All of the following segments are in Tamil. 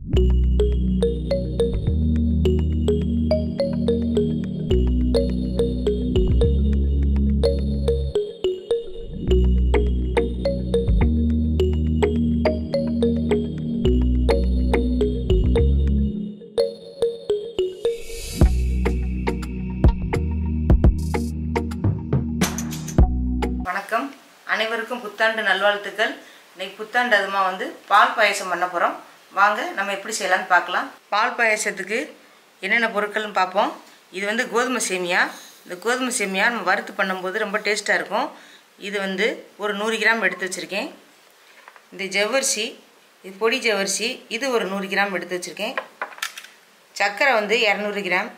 வணக்கம் அனைவருக்கும் புத்தாண்டு நல்வாழ்த்துக்கள் இன்னைக்கு புத்தாண்டு அதுமா வந்து பால் பாயாசம் பண்ண போகிறோம் வாங்க நம்ம எப்படி செய்யலாம்னு பார்க்கலாம் பால் பாயாசத்துக்கு என்னென்ன பொருட்கள்னு பார்ப்போம் இது வந்து கோதுமை சேமியா இந்த கோதுமை சேமியா நம்ம வறுத்து பண்ணும்போது ரொம்ப டேஸ்ட்டாக இருக்கும் இது வந்து ஒரு நூறு கிராம் எடுத்து வச்சுருக்கேன் இந்த ஜவ்வரிசி இது பொடி ஜவ்வரிசி இது ஒரு நூறு கிராம் எடுத்து வச்சுருக்கேன் சர்க்கரை வந்து இரநூறு கிராம்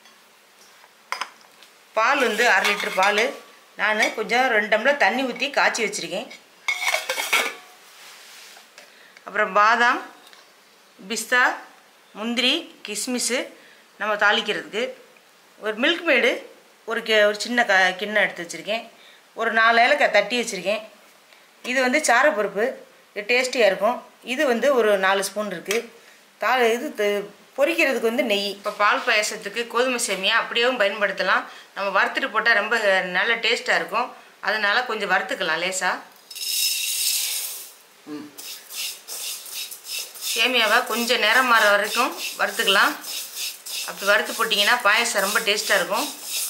பால் வந்து அரை லிட்டர் பால் நான் கொஞ்சம் ரெண்டு டம்ளர் தண்ணி ஊற்றி காய்ச்சி வச்சுருக்கேன் அப்புறம் பாதாம் பிஸ்தா முந்திரி கிஸ்மிஸ்ஸு நம்ம தாளிக்கிறதுக்கு ஒரு மில்க் மேடு ஒரு கி ஒரு சின்ன க கிண்ணம் எடுத்து வச்சுருக்கேன் ஒரு நாலு ஏலக்காய் தட்டி வச்சுருக்கேன் இது வந்து சாரப்பருப்பு இது டேஸ்டியாக இருக்கும் இது வந்து ஒரு நாலு ஸ்பூன் இருக்குது தா இது த- பொரிக்கிறதுக்கு வந்து நெய் இப்போ பால் பாயாசத்துக்கு கோதுமை சேமியா அப்படியேவும் பயன்படுத்தலாம் நம்ம வறுத்துட்டு போட்டால் ரொம்ப நல்ல டேஸ்ட்டாக இருக்கும் அதனால கொஞ்சம் வறுத்துக்கலாம் லேசாக சேமியாவை கொஞ்சம் நேரம் மாற வரைக்கும் வறுத்துக்கலாம் அப்படி வறுத்து போட்டிங்கன்னா பாயாசம் ரொம்ப டேஸ்ட்டாக இருக்கும்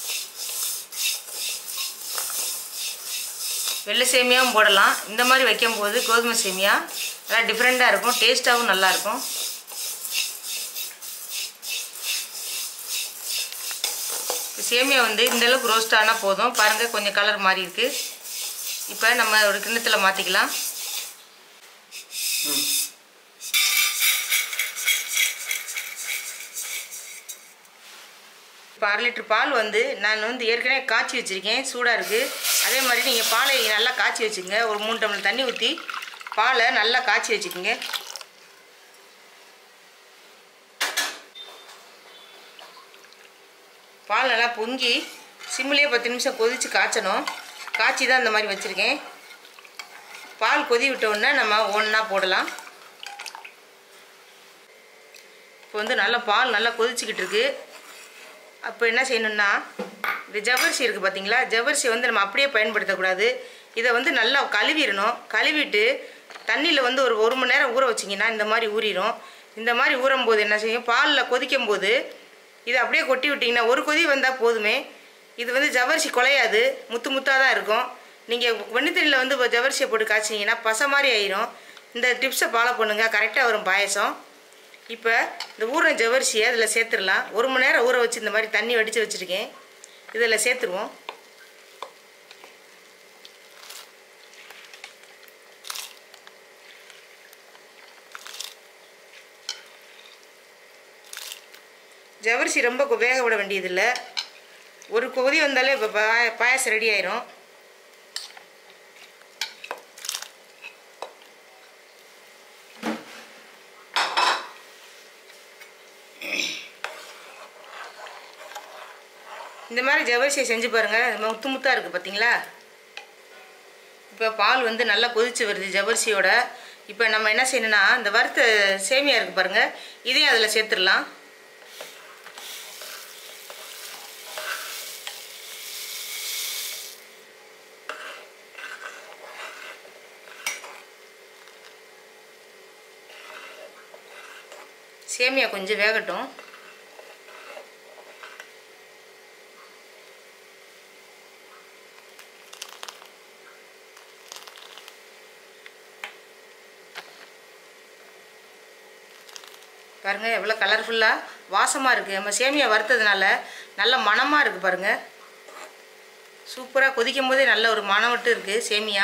வெள்ளை சேமியாவும் போடலாம் இந்த மாதிரி வைக்கும்போது கோதுமை சேமியா நல்லா டிஃப்ரெண்ட்டாக இருக்கும் டேஸ்ட்டாகவும் நல்லாயிருக்கும் சேமியா வந்து இந்த அளவுக்கு ரோஸ்ட் ஆனால் போதும் பாருங்கள் கொஞ்சம் கலர் மாறி இருக்கு இப்போ நம்ம ஒரு கிண்ணத்தில் மாற்றிக்கலாம் இப்போ அரை லிட்டர் பால் வந்து நான் வந்து ஏற்கனவே காய்ச்சி வச்சுருக்கேன் சூடாக இருக்குது அதே மாதிரி நீங்கள் பாலை நல்லா காய்ச்சி வச்சுக்கோங்க ஒரு மூணு டம்ளர் தண்ணி ஊற்றி பாலை நல்லா காய்ச்சி வச்சுக்கோங்க பால் நல்லா பொங்கி சிம்மிலே பத்து நிமிஷம் கொதித்து காய்ச்சணும் காய்ச்சி தான் இந்த மாதிரி வச்சுருக்கேன் பால் கொதி விட்ட உடனே நம்ம ஒன்றா போடலாம் இப்போ வந்து நல்லா பால் நல்லா கொதிச்சுக்கிட்டு இருக்கு அப்போ என்ன செய்யணும்னா இந்த ஜவ்வரிசி இருக்குது பார்த்தீங்களா ஜவ்வரிசி வந்து நம்ம அப்படியே பயன்படுத்தக்கூடாது இதை வந்து நல்லா கழுவிடணும் கழுவிட்டு தண்ணியில் வந்து ஒரு ஒரு மணி நேரம் ஊற வச்சிங்கன்னா இந்த மாதிரி ஊறிடும் இந்த மாதிரி ஊறும் போது என்ன செய்யும் பாலில் கொதிக்கும் போது இதை அப்படியே கொட்டி விட்டிங்கன்னா ஒரு கொதி வந்தால் போதுமே இது வந்து ஜவ்வரிசி குலையாது முத்து முத்தாக தான் இருக்கும் நீங்கள் வெண்ணித்தண்ணியில் வந்து இப்போ ஜவ்வரிசியை போட்டு காய்ச்சிங்கன்னா பசை மாதிரி ஆயிரும் இந்த டிப்ஸை ஃபாலோ பண்ணுங்கள் கரெக்டாக வரும் பாயசம் இப்போ இந்த ஊறின ஜவ்வரிசியை அதில் சேர்த்துடலாம் ஒரு மணி நேரம் ஊற வச்சு இந்த மாதிரி தண்ணி வடித்து வச்சுருக்கேன் இதில் சேர்த்துருவோம் ஜவ்வரிசி ரொம்ப கொ- வேக விட வேண்டியதில்லை ஒரு கொதி வந்தாலே இப்போ பாய பாயாசம் ரெடி ஆயிரும் இந்த மாதிரி ஜவ்வரிசியை செஞ்சு பாருங்கள் முத்து முத்தாக இருக்குது பார்த்தீங்களா இப்போ பால் வந்து நல்லா கொதிச்சு வருது ஜவ்வரிசியோட இப்போ நம்ம என்ன செய்யணும்னா இந்த வறுத்த சேமியா இருக்குது பாருங்கள் இதையும் அதில் சேர்த்துடலாம் சேமியா கொஞ்சம் வேகட்டும் பாருங்கள் எவ்வளோ கலர்ஃபுல்லாக வாசமாக இருக்குது நம்ம சேமியா வறுத்ததுனால நல்ல மணமாக இருக்குது பாருங்கள் சூப்பராக கொதிக்கும் போதே நல்ல ஒரு மணம் விட்டு இருக்குது சேமியா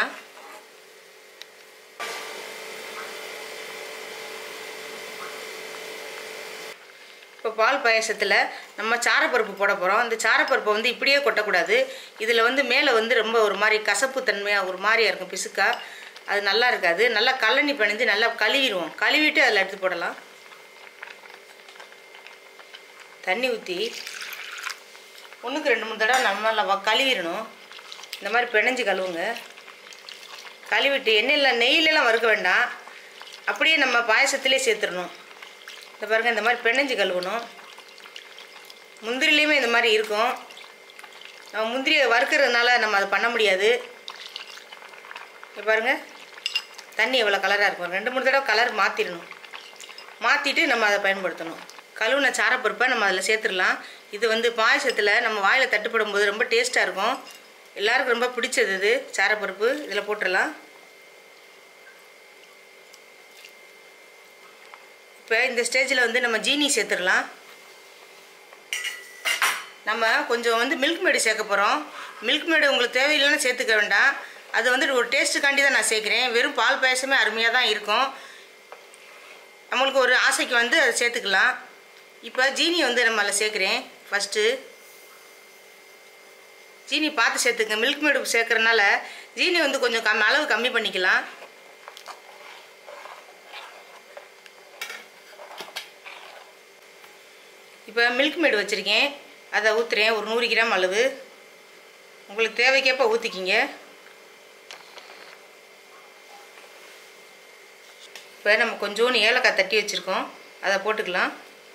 இப்போ பால் பாயாசத்தில் நம்ம சாரப்பருப்பு போட போகிறோம் இந்த சாரப்பருப்பை வந்து இப்படியே கொட்டக்கூடாது இதில் வந்து மேலே வந்து ரொம்ப ஒரு மாதிரி கசப்பு தன்மையாக ஒரு மாதிரியா இருக்கும் பிசுக்கா அது நல்லா இருக்காது நல்லா கல்லணி பிணைஞ்சு நல்லா கழுவிடுவோம் கழுவிட்டு அதில் எடுத்து போடலாம் தண்ணி ஊற்றி ஒன்றுக்கு ரெண்டு மூணு தடவை நம்ம நல்லா வ- கழுவிடணும் இந்த மாதிரி பிணைஞ்சு கழுவுங்க கழுவிட்டு எண்ணெயில் நெய்யிலலாம் வறுக்க வேண்டாம் அப்படியே நம்ம பாயசத்திலே சேர்த்துடணும் இந்த பாருங்கள் இந்த மாதிரி பெனஞ்சு கழுவணும் முந்திரிலையுமே இந்த மாதிரி இருக்கும் நம்ம முந்திரியை வறுக்கிறதுனால நம்ம அதை பண்ண முடியாது இங்க பாருங்க தண்ணி எவ்வளோ கலராக இருக்கும் ரெண்டு மூணு தடவை கலர் மாற்றிடணும் மாற்றிட்டு நம்ம அதை பயன்படுத்தணும் கழுவுன சாரப்பருப்பை நம்ம அதில் சேர்த்துடலாம் இது வந்து பாயசத்தில் நம்ம வாயில் தட்டுப்படும் போது ரொம்ப டேஸ்ட்டாக இருக்கும் எல்லாருக்கும் ரொம்ப பிடிச்சது இது சாரப்பருப்பு இதில் போட்டுடலாம் இப்போ இந்த ஸ்டேஜில் வந்து நம்ம ஜீனி சேர்த்துடலாம் நம்ம கொஞ்சம் வந்து மில்க் மேடு சேர்க்க போகிறோம் மில்க் மேடு உங்களுக்கு தேவையில்லைன்னு சேர்த்துக்க வேண்டாம் அது வந்து ஒரு டேஸ்ட்டுக்காண்டி தான் நான் சேர்க்குறேன் வெறும் பால் பாயசமே அருமையாக தான் இருக்கும் நம்மளுக்கு ஒரு ஆசைக்கு வந்து அதை சேர்த்துக்கலாம் இப்போ ஜீனி வந்து நம்ம அதில் சேர்க்குறேன் ஃபஸ்ட்டு ஜீனி பார்த்து சேர்த்துங்க மில்க் மேடு சேர்க்குறனால ஜீனி வந்து கொஞ்சம் கம் அளவு கம்மி பண்ணிக்கலாம் இப்போ மில்க் மேடு வச்சுருக்கேன் அதை ஊற்றுறேன் ஒரு நூறு கிராம் அளவு உங்களுக்கு தேவைக்கேற்ப ஊற்றிக்கிங்க இப்போ நம்ம கொஞ்சோண்டு ஏலக்காய் தட்டி வச்சுருக்கோம் அதை போட்டுக்கலாம்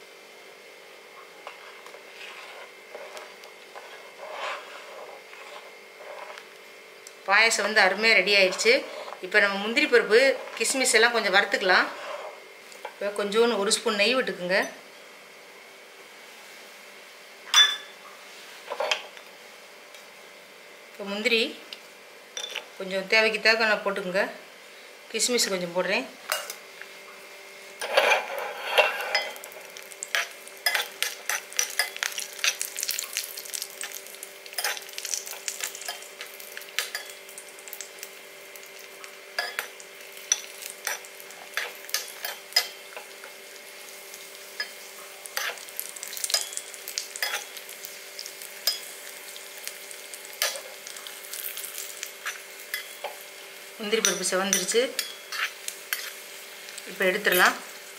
பாயசம் வந்து அருமையாக ரெடி ஆயிடுச்சு இப்போ நம்ம முந்திரி பருப்பு கிஸ்மிஸ் எல்லாம் கொஞ்சம் வறுத்துக்கலாம் இப்போ கொஞ்சோண்டு ஒரு ஸ்பூன் நெய் விட்டுக்குங்க இப்போ முந்திரி கொஞ்சம் தேவைக்கு தேவை நான் போட்டுக்கோங்க கிஸ்மிஸ் கொஞ்சம் போடுறேன் முந்திரி பருப்பு செவந்துருச்சு இப்போ எடுத்துடலாம்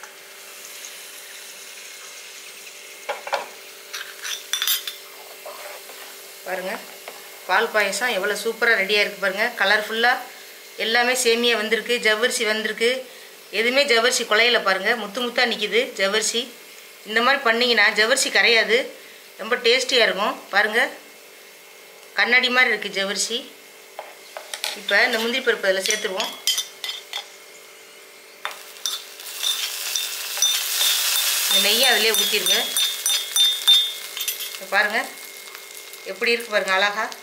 பாருங்கள் பால் பாயசம் எவ்வளோ சூப்பராக ரெடியாக இருக்குது பாருங்கள் கலர்ஃபுல்லாக எல்லாமே சேமியா வந்திருக்கு ஜவ்வரிசி வந்திருக்கு எதுவுமே ஜவ்வரிசி குலையில பாருங்கள் முத்து முத்தாக நிற்கிது ஜவ்வரிசி இந்த மாதிரி பண்ணிங்கன்னா ஜவ்வரிசி கரையாது ரொம்ப டேஸ்டியாக இருக்கும் பாருங்கள் கண்ணாடி மாதிரி இருக்குது ஜவ்வரிசி இப்போ இந்த முந்திரி பருப்பு அதில் சேர்த்துருவோம் இந்த நெய்யை அதிலே ஊற்றிருங்க இப்போ பாருங்கள் எப்படி இருக்கு பாருங்கள் அழகா